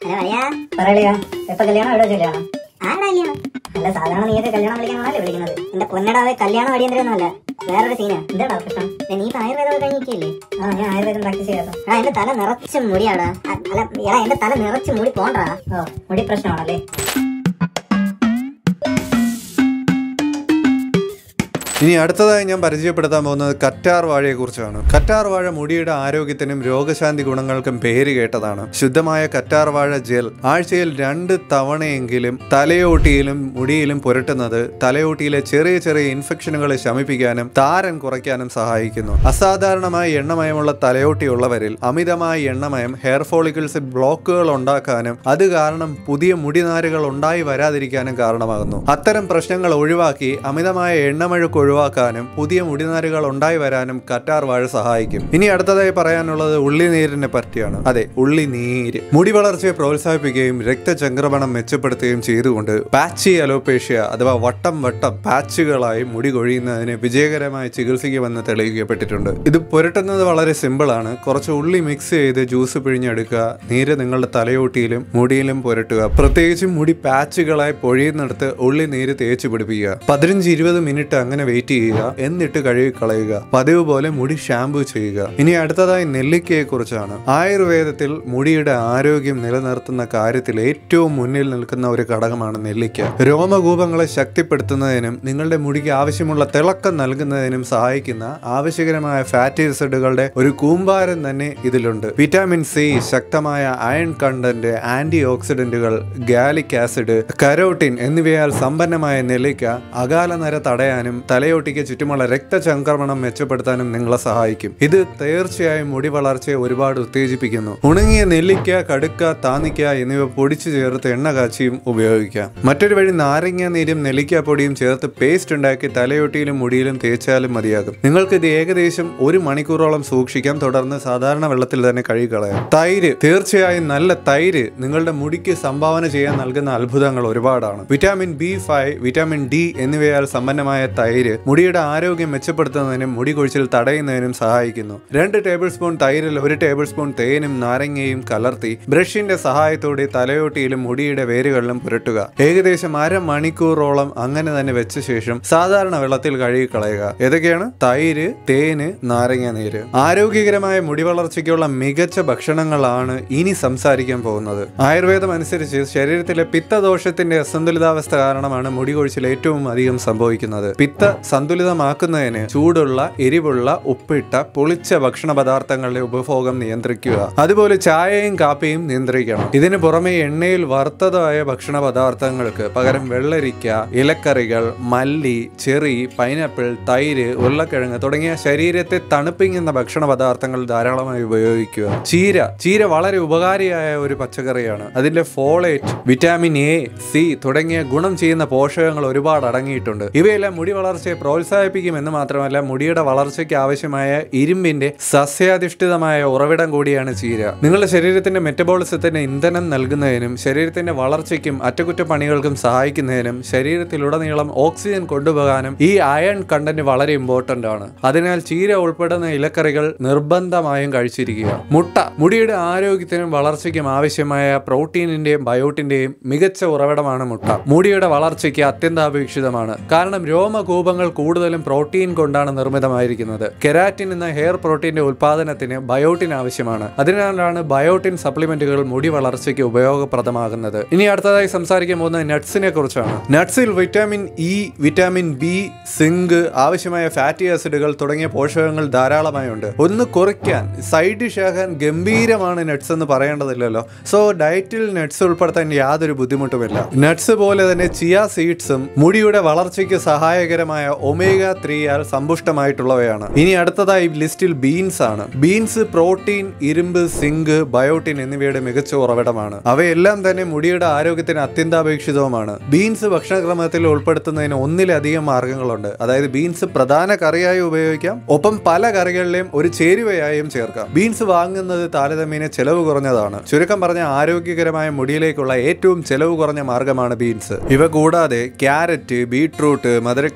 hello അളിയാ പറയലയാ എപ്പോ കല്യാണം എവിടെ വെച്ച് കല്യാണം ആരുടെ കല്യാണം അല്ല സാധാരണ നീയൊക്കെ കല്യാണം വിളിക്കാനാണല്ലേ വിളിക്കുന്നത് എന്റെ പൊന്നടാവെ കല്യാണം അടിയന്തരൊന്നുമല്ല വേറൊരു സീനാ എന്താടാ പ്രശ്നം ദേ, നീ ഇപ്പൊ ആയുർവേദം കഴിഞ്ഞിരിക്കില്ലേ ആ ഞാൻ ആയുർവേദം പ്രാക്ടീസ് ചെയ്യാത്ത എടാ എന്റെ തല നിറച്ച് മുടിയാടാ അ- അല്ല എടാ എന്റെ തല നിറച്ച് മുടി പോണ്ടാ ഓ മുടി പ്രശ്നമാണല്ലേ ഇനി അടുത്തതായി ഞാൻ പരിചയപ്പെടുത്താൻ പോകുന്നത് കറ്റാർ വാഴയെ കുറിച്ചാണ് കറ്റാർ വാഴ മുടിയുടെ ആരോഗ്യത്തിനും രോഗശാന്തി ഗുണങ്ങൾക്കും പേര് കേട്ടതാണ് ശുദ്ധമായ കറ്റാർ വാഴ ജെൽ ആഴ്ചയിൽ രണ്ട് തവണയെങ്കിലും തലയോട്ടിയിലും മുടിയിലും പുരട്ടുന്നത് തലയോട്ടിയിലെ ചെറിയ ചെറിയ ഇൻഫെക്ഷനുകളെ ശമിപ്പിക്കാനും താരൻ കുറയ്ക്കാനും സഹായിക്കുന്നു അസാധാരണമായ എണ്ണമയമുള്ള തലയോട്ടിയുള്ളവരിൽ അമിതമായ എണ്ണമയം ഹെയർ ഫോളിക്കിൾസ് ബ്ലോക്കുകൾ ഉണ്ടാക്കാനും അത് കാരണം പുതിയ മുടിനാരുകൾ ഉണ്ടായി വരാതിരിക്കാനും കാരണമാകുന്നു അത്തരം പ്രശ്നങ്ങൾ ഒഴിവാക്കി അമിതമായ എണ്ണമഴുക്ക് ഒഴിവാക്കാനും പുതിയ മുടിനാരുകൾ ഉണ്ടായി വരാനും കറ്റാർ വാഴ സഹായിക്കും ഇനി അടുത്തതായി പറയാനുള്ളത് ഉള്ളിനീരിനെ പറ്റിയാണ് അതെ ഉള്ളിനീര് മുടി വളർച്ചയെ പ്രോത്സാഹിപ്പിക്കുകയും രക്തചംക്രമണം മെച്ചപ്പെടുത്തുകയും ചെയ്തുകൊണ്ട് പാച്ചി അലോപേഷ്യ അഥവാ വട്ടം വട്ടം പാച്ചുകളായി മുടി കൊഴിയുന്നതിനെ വിജയകരമായി ചികിത്സിക്കുമെന്ന് തെളിയിക്കപ്പെട്ടിട്ടുണ്ട് ഇത് പുരട്ടുന്നത് വളരെ സിമ്പിളാണ് കുറച്ച് ഉള്ളി മിക്സ് ചെയ്ത് ജ്യൂസ് പിഴിഞ്ഞെടുക്കുക നീര് നിങ്ങളുടെ തലയോട്ടിയിലും മുടിയിലും പുരട്ടുക പ്രത്യേകിച്ചും മുടി പാച്ചുകളായി പൊഴിയുന്നിടത്ത് ഉള്ളി നീര് തേച്ച് പിടിപ്പിക്കുക പതിനഞ്ച് ഇരുപത് മിനിറ്റ് അങ്ങനെ വെയിറ്റ് ചെയ്യുക എന്നിട്ട് കഴുകി കളയുക പതിവ് പോലെ മുടി ഷാമ്പു ചെയ്യുക ഇനി അടുത്തതായി നെല്ലിക്കയെ കുറിച്ചാണ് ആയുർവേദത്തിൽ മുടിയുടെ ആരോഗ്യം നിലനിർത്തുന്ന കാര്യത്തിൽ ഏറ്റവും മുന്നിൽ നിൽക്കുന്ന ഒരു ഘടകമാണ് നെല്ലിക്ക രോമകൂപങ്ങളെ ശക്തിപ്പെടുത്തുന്നതിനും നിങ്ങളുടെ മുടിക്ക് ആവശ്യമുള്ള തിളക്കം നൽകുന്നതിനും സഹായിക്കുന്ന ആവശ്യകരമായ ഫാറ്റി ആസിഡുകളുടെ ഒരു കൂമ്പാരം തന്നെ ഇതിലുണ്ട് വിറ്റാമിൻ സി ശക്തമായ അയൺ കണ്ടന്റ് ആന്റി ഓക്സിഡന്റുകൾ ഗാലിക് ആസിഡ് കരോട്ടിൻ എന്നിവയാൽ സമ്പന്നമായ നെല്ലിക്ക അകാല നര തടയാനും തലയോട്ടിക്ക് ചുറ്റുമുള്ള രക്തചംക്രമണം മെച്ചപ്പെടുത്താനും നിങ്ങളെ സഹായിക്കും ഇത് തീർച്ചയായും മുടി വളർച്ചയെ ഒരുപാട് ഉത്തേജിപ്പിക്കുന്നു ഉണങ്ങിയ നെല്ലിക്ക കടുക്ക താന്നിക്ക എന്നിവ പൊടിച്ചു ചേർത്ത് എണ്ണ കാച്ചിയും ഉപയോഗിക്കാം മറ്റൊരു വഴി നാരങ്ങ നീരും നെല്ലിക്ക പൊടിയും ചേർത്ത് പേസ്റ്റ് ഉണ്ടാക്കി തലയൊട്ടിയിലും മുടിയിലും തേച്ചാലും മതിയാകും നിങ്ങൾക്ക് ഇത് ഏകദേശം ഒരു മണിക്കൂറോളം സൂക്ഷിക്കാം തുടർന്ന് സാധാരണ വെള്ളത്തിൽ തന്നെ കഴുകിക്കളയാം തൈര് തീർച്ചയായും നല്ല തൈര് നിങ്ങളുടെ മുടിക്ക് സംഭാവന ചെയ്യാൻ നൽകുന്ന അത്ഭുതങ്ങൾ ഒരുപാടാണ് vitamin B five vitamin D എന്നിവയാൽ സമ്പന്നമായ തൈര് മുടിയുടെ ആരോഗ്യം മെച്ചപ്പെടുത്തുന്നതിനും മുടി കൊഴിച്ചിൽ തടയുന്നതിനും സഹായിക്കുന്നു രണ്ട് ടേബിൾ സ്പൂൺ തൈരിൽ ഒരു ടേബിൾ സ്പൂൺ തേനും നാരങ്ങയും കലർത്തി ബ്രഷിന്റെ സഹായത്തോടെ തലയോട്ടിയിലും മുടിയുടെ വേരുകളിലും പുരട്ടുക ഏകദേശം അരമണിക്കൂറോളം അങ്ങനെ തന്നെ വെച്ച ശേഷം സാധാരണ വെള്ളത്തിൽ കഴുകി കളയുക ഏതൊക്കെയാണ് തൈര് തേന് നാരങ്ങ നീര് ആരോഗ്യകരമായ മുടി വളർച്ചയ്ക്കുള്ള മികച്ച ഭക്ഷണങ്ങളാണ് ഇനി സംസാരിക്കാൻ പോകുന്നത് ആയുർവേദം അനുസരിച്ച് ശരീരത്തിലെ പിത്തദോഷത്തിന്റെ അസന്തുലിതാവസ്ഥ കാരണമാണ് മുടി കൊഴിച്ചിൽ ഏറ്റവും അധികം സംഭവിക്കുന്നത് പിത്ത സന്തുലിതമാക്കുന്നതിന് ചൂടുള്ള എരിവുള്ള ഉപ്പിട്ട പൊളിച്ച ഭക്ഷണ പദാർത്ഥങ്ങളുടെ ഉപഭോഗം നിയന്ത്രിക്കുക അതുപോലെ ചായയും കാപ്പിയും നിയന്ത്രിക്കണം ഇതിനു പുറമെ എണ്ണയിൽ വറുത്തതായ ഭക്ഷണ പദാർത്ഥങ്ങൾക്ക് പകരം വെള്ളരിക്ക ഇലക്കറികൾ മല്ലി ചെറി പൈനാപ്പിൾ തൈര് ഉരുളക്കിഴങ്ങ് തുടങ്ങിയ ശരീരത്തെ തണുപ്പിക്കുന്ന ഭക്ഷണ പദാർത്ഥങ്ങൾ ധാരാളമായി ഉപയോഗിക്കുക ചീര ചീര വളരെ ഉപകാരിയായ ഒരു പച്ചക്കറിയാണ് അതിന്റെ ഫോളേറ്റ് വിറ്റാമിൻ എ സി തുടങ്ങിയ ഗുണം ചെയ്യുന്ന പോഷകങ്ങൾ ഒരുപാട് അടങ്ങിയിട്ടുണ്ട് ഇവയെല്ലാം മുടി വളർച്ചയെ പ്രോത്സാഹിപ്പിക്കും എന്ന് മാത്രമല്ല മുടിയുടെ വളർച്ചയ്ക്ക് ആവശ്യമായ ഇരുമ്പിന്റെ സസ്യാധിഷ്ഠിതമായ ഉറവിടം കൂടിയാണ് ചീര നിങ്ങളുടെ ശരീരത്തിന്റെ മെറ്റബോളിസത്തിന് ഇന്ധനം നൽകുന്നതിനും ശരീരത്തിന്റെ വളർച്ചയ്ക്കും അറ്റകുറ്റപ്പണികൾക്കും സഹായിക്കുന്നതിനും ശരീരത്തിലുടനീളം ഓക്സിജൻ കൊണ്ടുപോകാനും ഈ അയൺ കണ്ടന്റ് വളരെ ഇമ്പോർട്ടന്റ് ആണ് അതിനാൽ ചീര ഉൾപ്പെടുന്ന ഇലക്കറികൾ നിർബന്ധമായും കഴിച്ചിരിക്കുക മുട്ട മുടിയുടെ ആരോഗ്യത്തിനും വളർച്ചയ്ക്കും ആവശ്യമായ പ്രോട്ടീനിന്റെയും ബയോട്ടിന്റെയും മികച്ച ഉറവിടമാണ് മുട്ട മുടിയുടെ വളർച്ചയ്ക്ക് അത്യന്താപേക്ഷിതമാണ് കാരണം രോമകൂപങ്ങൾ കൂടുതലും പ്രോട്ടീൻ കൊണ്ടാണ് നിർമ്മിതമായിരിക്കുന്നത് കെരാറ്റിൻ എന്ന ഹെയർ പ്രോട്ടീന്റെ ഉൽപാദനത്തിന് ബയോട്ടിൻ ആവശ്യമാണ് അതിനാലാണ് ബയോട്ടിൻ സപ്ലിമെന്റുകൾ മുടി വളർച്ചയ്ക്ക് ഉപയോഗപ്രദമാകുന്നത് ഇനി അടുത്തതായി സംസാരിക്കാൻ പോകുന്നത് നട്ട്സിനെ കുറിച്ചാണ് നട്ട്സിൽ vitamin E vitamin B zinc ആവശ്യമായ ഫാറ്റി ആസിഡുകൾ തുടങ്ങിയ പോഷകങ്ങൾ ധാരാളമായി ഉണ്ട് ഒന്ന് കുറയ്ക്കാൻ സൈഡ് ഡിഷ് ആകാൻ ഗംഭീരമാണ് നട്ട്സ് എന്ന് പറയേണ്ടതില്ലല്ലോ സോ ഡയറ്റിൽ നട്ട്സ് ഉൾപ്പെടുത്താൻ യാതൊരു ബുദ്ധിമുട്ടുമില്ല നട്ട്സ് പോലെ തന്നെ ചിയ സീഡ്സും മുടിയുടെ വളർച്ചയ്ക്ക് സഹായകരമായ ഒമേഗ ത്രീയാൽ സമ്പുഷ്ടമായിട്ടുള്ളവയാണ് ഇനി അടുത്തതായി ലിസ്റ്റിൽ ബീൻസ് ആണ് ബീൻസ് പ്രോട്ടീൻ ഇരുമ്പ് സിങ്ക് ബയോട്ടിൻ എന്നിവയുടെ മികച്ച ഉറവിടമാണ് അവയെല്ലാം തന്നെ മുടിയുടെ ആരോഗ്യത്തിന് അത്യന്താപേക്ഷിതവുമാണ് ബീൻസ് ഭക്ഷണക്രമത്തിൽ ഉൾപ്പെടുത്തുന്നതിന് ഒന്നിലധികം മാർഗങ്ങളുണ്ട് അതായത് ബീൻസ് പ്രധാന കറിയായി ഉപയോഗിക്കാം ഒപ്പം പല കറികളിലെയും ഒരു ചേരുവയായും ചേർക്കാം ബീൻസ് വാങ്ങുന്നത് താരതമ്യേന ചെലവ് കുറഞ്ഞതാണ് ചുരുക്കം പറഞ്ഞ ആരോഗ്യകരമായ മുടിയിലേക്കുള്ള ഏറ്റവും ചെലവ് കുറഞ്ഞ മാർഗമാണ് ബീൻസ് ഇവ കൂടാതെ ക്യാരറ്റ് ബീട്രൂട്ട് മധുരക്കിഴങ്ങ്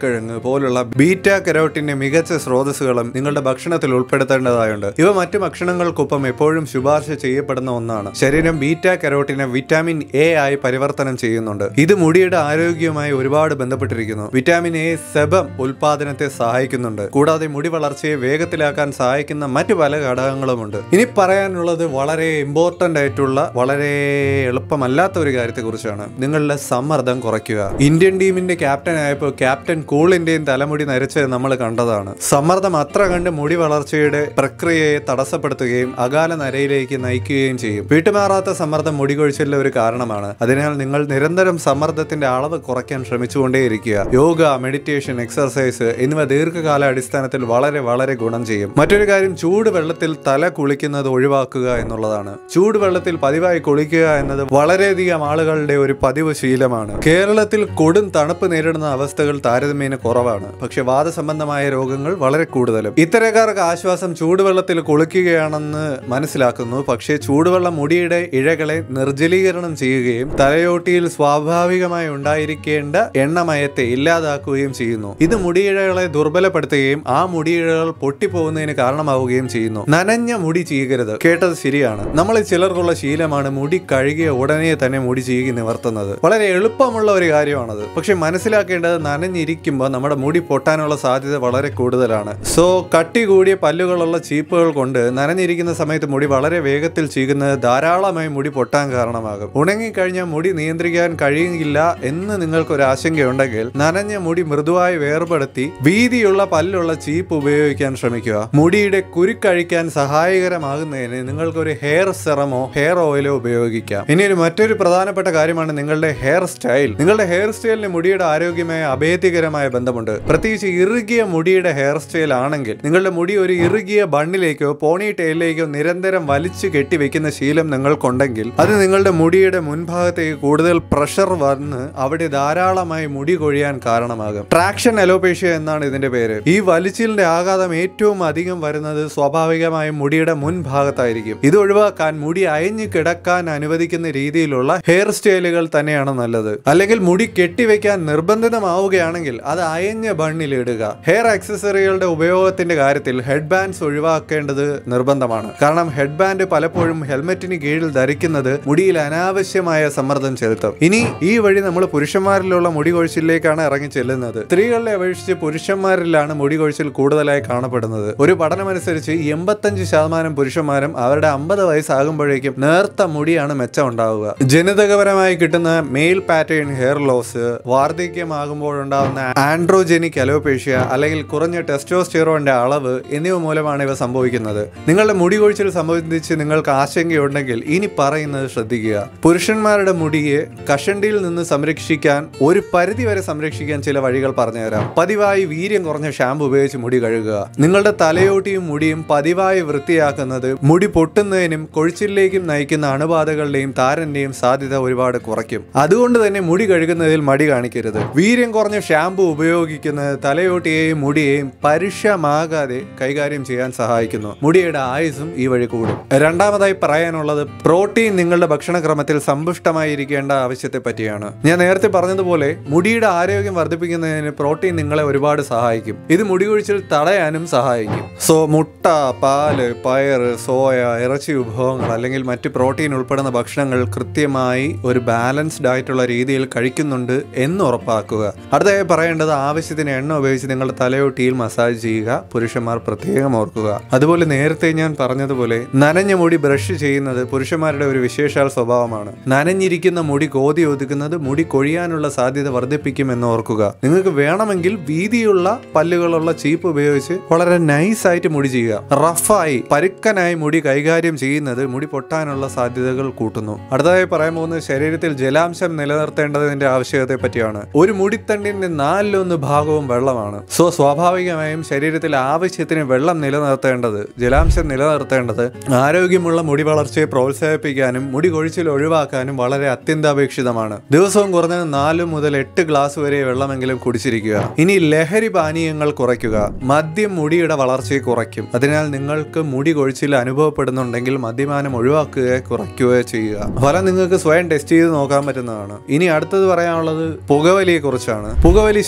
പോലുള്ള ബീറ്റ കരോട്ടിന്റെ മികച്ച സ്രോതസ്സുകളും നിങ്ങളുടെ ഭക്ഷണത്തിൽ ഉൾപ്പെടുത്തേണ്ടതായുണ്ട് ഇവ മറ്റു ഭക്ഷണങ്ങൾക്കൊപ്പം എപ്പോഴും ശുപാർശ ചെയ്യപ്പെടുന്ന ഒന്നാണ് ശരീരം ബീറ്റ കരോട്ടിനെ വിറ്റാമിൻ എ ആയി പരിവർത്തനം ചെയ്യുന്നുണ്ട് ഇത് മുടിയുടെ ആരോഗ്യവുമായി ഒരുപാട് ബന്ധപ്പെട്ടിരിക്കുന്നു വിറ്റാമിൻ എ സെബം ഉൽപാദനത്തെ സഹായിക്കുന്നുണ്ട് കൂടാതെ മുടി വളർച്ചയെ വേഗത്തിലാക്കാൻ സഹായിക്കുന്ന മറ്റു പല ഘടകങ്ങളുമുണ്ട് ഇനി പറയാനുള്ളത് വളരെ ഇമ്പോർട്ടന്റ് ആയിട്ടുള്ള വളരെ എളുപ്പമല്ലാത്ത ഒരു കാര്യത്തെക്കുറിച്ചാണ് നിങ്ങളുടെ സമ്മർദ്ദം കുറയ്ക്കുക ഇന്ത്യൻ ടീമിന്റെ ക്യാപ്റ്റൻ ആയപ്പോൾ ക്യാപ്റ്റൻ കൂളിന്റെയും തലമുടി നരച്ചത് നമ്മൾ കണ്ടതാണ് സമ്മർദ്ദം അത്ര കണ്ട് മുടി വളർച്ചയുടെ പ്രക്രിയയെ തടസ്സപ്പെടുത്തുകയും അകാല നരയിലേക്ക് നയിക്കുകയും ചെയ്യും വീട്ടുമാറാത്ത സമ്മർദ്ദം മുടി കൊഴിച്ചിലിന്റെ ഒരു കാരണമാണ് അതിനാൽ നിങ്ങൾ നിരന്തരം സമ്മർദ്ദത്തിന്റെ അളവ് കുറയ്ക്കാൻ ശ്രമിച്ചുകൊണ്ടേയിരിക്കുക യോഗ മെഡിറ്റേഷൻ എക്സർസൈസ് എന്നിവ ദീർഘകാല അടിസ്ഥാനത്തിൽ വളരെ വളരെ ഗുണം ചെയ്യും മറ്റൊരു കാര്യം ചൂട് വെള്ളത്തിൽ തല കുളിക്കുന്നത് ഒഴിവാക്കുക എന്നുള്ളതാണ് ചൂട് വെള്ളത്തിൽ പതിവായി കുളിക്കുക എന്നത് വളരെയധികം ആളുകളുടെ ഒരു പതിവ് ശീലമാണ് കേരളത്തിൽ കൊടും തണുപ്പ് നേരിടുന്ന അവസ്ഥകൾ താരതമ്യേന കുറവാണ് പക്ഷെ വാദസംബന്ധമായ രോഗങ്ങൾ വളരെ കൂടുതലും ഇത്തരക്കാർക്ക് ആശ്വാസം ചൂടുവെള്ളത്തിൽ കുളിക്കുകയാണെന്ന് മനസ്സിലാക്കുന്നു പക്ഷേ ചൂടുവെള്ളം മുടിയുടെ ഇഴകളെ നിർജ്ജലീകരണം ചെയ്യുകയും തലയോട്ടിയിൽ സ്വാഭാവികമായി ഉണ്ടായിരിക്കേണ്ട എണ്ണമയത്തെ ഇല്ലാതാക്കുകയും ചെയ്യുന്നു ഇത് മുടിയിഴകളെ ദുർബലപ്പെടുത്തുകയും ആ മുടിയിഴകൾ പൊട്ടിപ്പോകുന്നതിന് കാരണമാവുകയും ചെയ്യുന്നു നനഞ്ഞ മുടി ചീകരുത് കേട്ടത് ശരിയാണ് നമ്മളിൽ ചിലർക്കുള്ള ശീലമാണ് മുടി കഴുകിയ ഉടനെ തന്നെ മുടി ചീകി നിവർത്തുന്നത് വളരെ എളുപ്പമുള്ള ഒരു കാര്യമാണത് പക്ഷെ മനസ്സിലാക്കേണ്ടത് നനഞ്ഞിരിക്കുമ്പോൾ നമ്മുടെ മുടി പൊട്ടാനുള്ള സാധ്യത വളരെ കൂടുതലാണ് സോ കട്ടി കൂടിയ പല്ലുകളുള്ള ചീപ്പുകൾ കൊണ്ട് നനഞ്ഞിരിക്കുന്ന സമയത്ത് മുടി വളരെ വേഗത്തിൽ ചീകുന്നത് ധാരാളമായി മുടി പൊട്ടാൻ കാരണമാകും ഉണങ്ങിക്കഴിഞ്ഞാൽ മുടി നിയന്ത്രിക്കാൻ കഴിയില്ല എന്ന് നിങ്ങൾക്കൊരു ആശങ്കയുണ്ടെങ്കിൽ നനഞ്ഞ മുടി മൃദുവായി വേർപെടുത്തി വീതിയുള്ള പല്ലുള്ള ചീപ്പ് ഉപയോഗിക്കാൻ ശ്രമിക്കുക മുടിയുടെ കുരുക്കഴിക്കാൻ സഹായകരമാകുന്നതിന് നിങ്ങൾക്കൊരു ഹെയർ സെറമോ ഹെയർ ഓയിലോ ഉപയോഗിക്കാം ഇനി ഒരു മറ്റൊരു പ്രധാനപ്പെട്ട കാര്യമാണ് നിങ്ങളുടെ ഹെയർ സ്റ്റൈൽ നിങ്ങളുടെ ഹെയർ സ്റ്റൈലിന് മുടിയുടെ ആരോഗ്യമായ അഭേദ്യകരമായ ബന്ധമുണ്ട് പ്രത്യേകിച്ച് ഇറുകിയ മുടിയുടെ ഹെയർ സ്റ്റൈൽ ആണെങ്കിൽ നിങ്ങളുടെ മുടി ഒരു ഇറുകിയ ബണ്ണിലേക്കോ പോണി ടെയിലേക്കോ നിരന്തരം വലിച്ചു കെട്ടിവെക്കുന്ന ശീലം നിങ്ങൾക്കുണ്ടെങ്കിൽ അത് നിങ്ങളുടെ മുടിയുടെ മുൻഭാഗത്തേക്ക് കൂടുതൽ പ്രഷർ വന്ന് അവിടെ ധാരാളമായി മുടി കൊഴിയാൻ കാരണമാകും ട്രാക്ഷൻ അലോപേഷ്യ എന്നാണ് ഇതിന്റെ പേര് ഈ വലിച്ചിലിന്റെ ആഘാതം ഏറ്റവും അധികം വരുന്നത് സ്വാഭാവികമായും മുടിയുടെ മുൻഭാഗത്തായിരിക്കും ഇത് ഒഴിവാക്കാൻ മുടി അയഞ്ഞു കിടക്കാൻ അനുവദിക്കുന്ന രീതിയിലുള്ള ഹെയർ സ്റ്റൈലുകൾ തന്നെയാണ് നല്ലത് അല്ലെങ്കിൽ മുടി കെട്ടിവെക്കാൻ നിർബന്ധിതമാവുകയാണെങ്കിൽ അത് അയഞ്ഞ ബണ്ണിൽ ഇടുക ഹെയർ ആക്സസറികളുടെ ഉപയോഗത്തിന്റെ കാര്യത്തിൽ ഹെഡ് ബാൻഡ്സ് ഒഴിവാക്കേണ്ടത് നിർബന്ധമാണ് കാരണം ഹെഡ് ബാൻഡ് പലപ്പോഴും ഹെൽമെറ്റിന് കീഴിൽ ധരിക്കുന്നത് മുടിയിൽ അനാവശ്യമായ സമ്മർദ്ദം ചെലുത്തും ഇനി ഈ വഴി നമ്മൾ പുരുഷന്മാരിലുള്ള മുടി കൊഴിച്ചിലേക്കാണ് ഇറങ്ങി ചെല്ലുന്നത് സ്ത്രീകളെ അപേക്ഷിച്ച് പുരുഷന്മാരിലാണ് മുടി കൊഴിച്ചിൽ കൂടുതലായി കാണപ്പെടുന്നത് ഒരു പഠനമനുസരിച്ച് എൺപത്തഞ്ച് ശതമാനം പുരുഷന്മാരും അവരുടെ അമ്പത് വയസ്സാകുമ്പോഴേക്കും നേർത്ത മുടിയാണ് മെച്ചം ഉണ്ടാവുക ജനിതകപരമായി കിട്ടുന്ന മെയിൽ പാറ്റേൺ ഹെയർ ലോസ് വാർദ്ധക്യമാകുമ്പോഴുണ്ടാകുന്ന ആൻഡ്രോജനിക് അലോപേഷ്യ അല്ലെങ്കിൽ കുറഞ്ഞ ടെസ്റ്റോസ്റ്റിറോന്റെ അളവ് എന്നിവ മൂലമാണ് ഇവ സംഭവിക്കുന്നത് നിങ്ങളുടെ മുടി കൊഴിച്ചിൽ സംബന്ധിച്ച് നിങ്ങൾക്ക് ആശങ്കയുണ്ടെങ്കിൽ ഇനി പറയുന്നത് ശ്രദ്ധിക്കുക പുരുഷന്മാരുടെ മുടിയെ കഷണ്ടിയിൽ നിന്ന് സംരക്ഷിക്കാൻ ഒരു പരിധി വരെ സംരക്ഷിക്കാൻ ചില വഴികൾ പറഞ്ഞുതരാം പതിവായി വീര്യം കുറഞ്ഞ ഷാമ്പു ഉപയോഗിച്ച് മുടി കഴുകുക നിങ്ങളുടെ തലയോട്ടിയും മുടിയും പതിവായി വൃത്തിയാക്കുന്നത് മുടി പൊട്ടുന്നതിനും കൊഴിച്ചിലേക്കും നയിക്കുന്ന അണുബാധകളുടെയും താരന്റെയും സാധ്യത ഒരുപാട് കുറയ്ക്കും അതുകൊണ്ട് തന്നെ മുടി കഴുകുന്നതിൽ മടി കാണിക്കരുത് വീര്യം കുറഞ്ഞ ഷാമ്പു ഉപയോഗിക്കുന്നത് തലയോട്ടിയെയും മുടിയെയും പരുഷമാകാതെ കൈകാര്യം ചെയ്യാൻ സഹായിക്കുന്നു മുടിയുടെ ആയുസും ഈ വഴി കൂടും രണ്ടാമതായി പറയാനുള്ളത് പ്രോട്ടീൻ നിങ്ങളുടെ ഭക്ഷണക്രമത്തിൽ സമ്പുഷ്ടമായിരിക്കേണ്ട ആവശ്യത്തെ പറ്റിയാണ് ഞാൻ നേരത്തെ പറഞ്ഞതുപോലെ മുടിയുടെ ആരോഗ്യം വർദ്ധിപ്പിക്കുന്നതിന് പ്രോട്ടീൻ നിങ്ങളെ ഒരുപാട് സഹായിക്കും ഇത് മുടി കൊഴിച്ചിൽ തടയാനും സഹായിക്കും സോ മുട്ട പാല് പയറ് സോയ ഇറച്ചി വിഭവങ്ങൾ അല്ലെങ്കിൽ മറ്റ് പ്രോട്ടീൻ ഉൾപ്പെടുന്ന ഭക്ഷണങ്ങൾ കൃത്യമായി ഒരു ബാലൻസ്ഡ് ആയിട്ടുള്ള രീതിയിൽ കഴിക്കുന്നുണ്ട് എന്ന് ഉറപ്പാക്കുക അടുത്തതായി പറയേണ്ടത് ആവശ്യത്തിന് എണ്ണ ഉപയോഗിച്ച് നിങ്ങളുടെ തലയോട്ടിയിൽ മസാജ് ചെയ്യുക പുരുഷന്മാർ പ്രത്യേകം ഓർക്കുക അതുപോലെ നേരത്തെ ഞാൻ പറഞ്ഞതുപോലെ നനഞ്ഞ മുടി ബ്രഷ് ചെയ്യുന്നത് പുരുഷന്മാരുടെ ഒരു വിശേഷാൽ സ്വഭാവമാണ് നനഞ്ഞിരിക്കുന്ന മുടി കോതി ഒതുക്കുന്നത് മുടി കൊഴിയാനുള്ള സാധ്യത വർദ്ധിപ്പിക്കും എന്ന് ഓർക്കുക നിങ്ങൾക്ക് വേണമെങ്കിൽ വീതിയുള്ള പല്ലുകളുള്ള ചീപ്പ് ഉപയോഗിച്ച് വളരെ നൈസ് ആയിട്ട് മുടി ചെയ്യുക റഫായി പരുക്കനായി മുടി കൈകാര്യം ചെയ്യുന്നത് മുടി പൊട്ടാനുള്ള സാധ്യതകൾ കൂട്ടുന്നു അടുത്തതായി പറയാൻ പോകുന്നത് ശരീരത്തിൽ ജലാംശം നിലനിർത്തേണ്ടതിന്റെ ആവശ്യകതയെ പറ്റിയാണ് ഒരു മുടിത്തണ്ടിന്റെ നാലിലൊന്ന് ഭാഗവും വെള്ളമാണ് സോ സ്വാഭാവികമായും ശരീരത്തിൽ ആവശ്യത്തിന് വെള്ളം നിലനിർത്തേണ്ടത് ജലാംശം നിലനിർത്തേണ്ടത് ആരോഗ്യമുള്ള മുടി വളർച്ചയെ പ്രോത്സാഹിപ്പിക്കാനും മുടി കൊഴിച്ചിൽ ഒഴിവാക്കാനും വളരെ അത്യന്താപേക്ഷിതമാണ് ദിവസവും കുറഞ്ഞത് നാല് മുതൽ എട്ട് ഗ്ലാസ് വരെ വെള്ളമെങ്കിലും കുടിച്ചിരിക്കുക ഇനി ലഹരി പാനീയങ്ങൾ കുറയ്ക്കുക മദ്യം മുടിയുടെ വളർച്ചയെ കുറയ്ക്കും അതിനാൽ നിങ്ങൾക്ക് മുടി കൊഴിച്ചിൽ അനുഭവപ്പെടുന്നുണ്ടെങ്കിൽ മദ്യപാനം ഒഴിവാക്കുകയോ കുറയ്ക്കുകയോ ചെയ്യുക ഫലം നിങ്ങൾക്ക് സ്വയം ടെസ്റ്റ് ചെയ്ത് നോക്കാൻ പറ്റുന്നതാണ് ഇനി അടുത്തത് പറയാനുള്ളത് പുകവലിയെ കുറിച്ചാണ് പുകവലി ശരീരത്തിൽ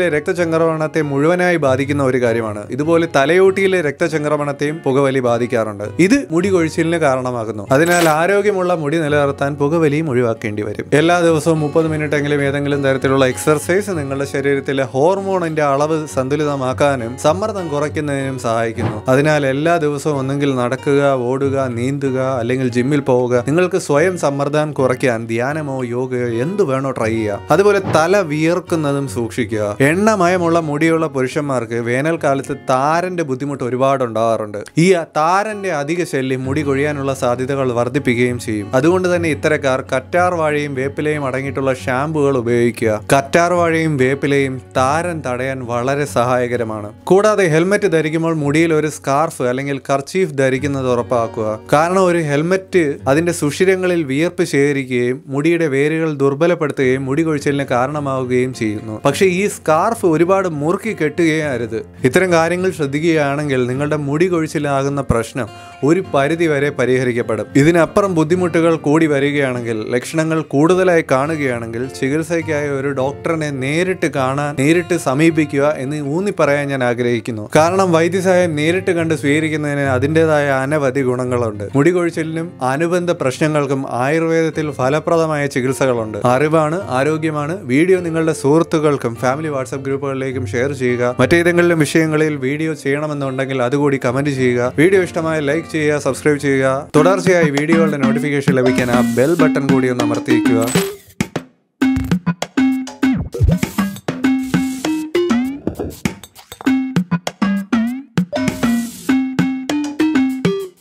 ശരീരത്തിലെ രക്തചംക്രമണത്തെ മുഴുവനായി ബാധിക്കുന്ന ഒരു കാര്യമാണ് ഇതുപോലെ തലയോട്ടിയിലെ രക്തചംക്രമണത്തെയും പുകവലി ബാധിക്കാറുണ്ട് ഇത് മുടി കൊഴിച്ചിലിന് കാരണമാകുന്നു അതിനാൽ ആരോഗ്യമുള്ള മുടി നിലനിർത്താൻ പുകവലിയും ഒഴിവാക്കേണ്ടി വരും എല്ലാ ദിവസവും മുപ്പത് മിനിറ്റ് എങ്കിലും ഏതെങ്കിലും തരത്തിലുള്ള എക്സർസൈസ് നിങ്ങളുടെ ശരീരത്തിലെ ഹോർമോണിന്റെ അളവ് സന്തുലിതമാക്കാനും സമ്മർദ്ദം കുറയ്ക്കുന്നതിനും സഹായിക്കുന്നു അതിനാൽ എല്ലാ ദിവസവും ഒന്നെങ്കിൽ നടക്കുക ഓടുക നീന്തുക അല്ലെങ്കിൽ ജിമ്മിൽ പോവുക നിങ്ങൾക്ക് സ്വയം സമ്മർദ്ദം കുറയ്ക്കാൻ ധ്യാനമോ യോഗയോ എന്ത് വേണോ ട്രൈ ചെയ്യുക അതുപോലെ തല വിയർക്കുന്നതും സൂക്ഷിക്കുക എണ്ണമയമുള്ള മുടിയുള്ള പുരുഷന്മാർക്ക് വേനൽക്കാലത്ത് താരന്റെ ബുദ്ധിമുട്ട് ഒരുപാട് ഉണ്ടാകാറുണ്ട് ഈ താരന്റെ അധിക ശല്യം മുടി കൊഴിയാനുള്ള സാധ്യതകൾ വർദ്ധിപ്പിക്കുകയും ചെയ്യും അതുകൊണ്ട് തന്നെ ഇത്തരക്കാർ കറ്റാർ വാഴയും വേപ്പിലയും അടങ്ങിയിട്ടുള്ള ഷാമ്പുകൾ ഉപയോഗിക്കുക കറ്റാർ വാഴയും വേപ്പിലയും താരൻ തടയാൻ വളരെ സഹായകരമാണ് കൂടാതെ ഹെൽമെറ്റ് ധരിക്കുമ്പോൾ മുടിയിൽ ഒരു സ്കാർഫ് അല്ലെങ്കിൽ കർച്ചീഫ് ധരിക്കുന്നത് ഉറപ്പാക്കുക കാരണം ഒരു ഹെൽമെറ്റ് അതിന്റെ സുഷിരങ്ങളിൽ വിയർപ്പ് ശേഖരിക്കുകയും മുടിയുടെ വേരുകൾ ദുർബലപ്പെടുത്തുകയും മുടി കൊഴിച്ചിലിന് കാരണമാവുകയും ചെയ്യുന്നു പക്ഷേ ഈ സ്കാർഫ് ഒരുപാട് മുറുക്കി കെട്ടുകയും അരുത് ഇത്തരം കാര്യങ്ങൾ ശ്രദ്ധിക്കുകയാണെങ്കിൽ നിങ്ങളുടെ മുടി കൊഴിച്ചിലാകുന്ന പ്രശ്നം ഒരു പരിധി വരെ പരിഹരിക്കപ്പെടും ഇതിനപ്പുറം ബുദ്ധിമുട്ടുകൾ കൂടി വരികയാണെങ്കിൽ ലക്ഷണങ്ങൾ കൂടുതലായി കാണുകയാണെങ്കിൽ ചികിത്സയ്ക്കായി ഒരു ഡോക്ടറിനെ നേരിട്ട് കാണാൻ നേരിട്ട് സമീപിക്കുക എന്ന് ഊന്നി പറയാൻ ഞാൻ ആഗ്രഹിക്കുന്നു കാരണം വൈദ്യസഹായം നേരിട്ട് കണ്ട് സ്വീകരിക്കുന്നതിന് അതിൻ്റെതായ അനവധി ഗുണങ്ങളുണ്ട് മുടി കൊഴിച്ചിലിനും അനുബന്ധ പ്രശ്നങ്ങൾക്കും ആയുർവേദത്തിൽ ഫലപ്രദമായ ചികിത്സകളുണ്ട് അറിവാണ് ആരോഗ്യമാണ് വീഡിയോ നിങ്ങളുടെ സുഹൃത്തുക്കൾക്കും ഫാമിലി വാട്സ്ആപ്പ് ഗ്രൂപ്പുകളിലേക്കും ഷെയർ ചെയ്യുക മറ്റേതെങ്കിലും വിഷയങ്ങളിൽ വീഡിയോ ചെയ്യണമെന്നുണ്ടെങ്കിൽ അതുകൂടി കമന്റ് ചെയ്യുക വീഡിയോ ഇഷ്ടമായ ലൈക്ക് ചെയ്യുക സബ്സ്ക്രൈബ് ചെയ്യുക തുടർച്ചയായി വീഡിയോകളുടെ നോട്ടിഫിക്കേഷൻ ലഭിക്കാൻ ആ ബെൽ ബട്ടൺ കൂടി ഒന്ന് അമർത്തിയിരിക്കുക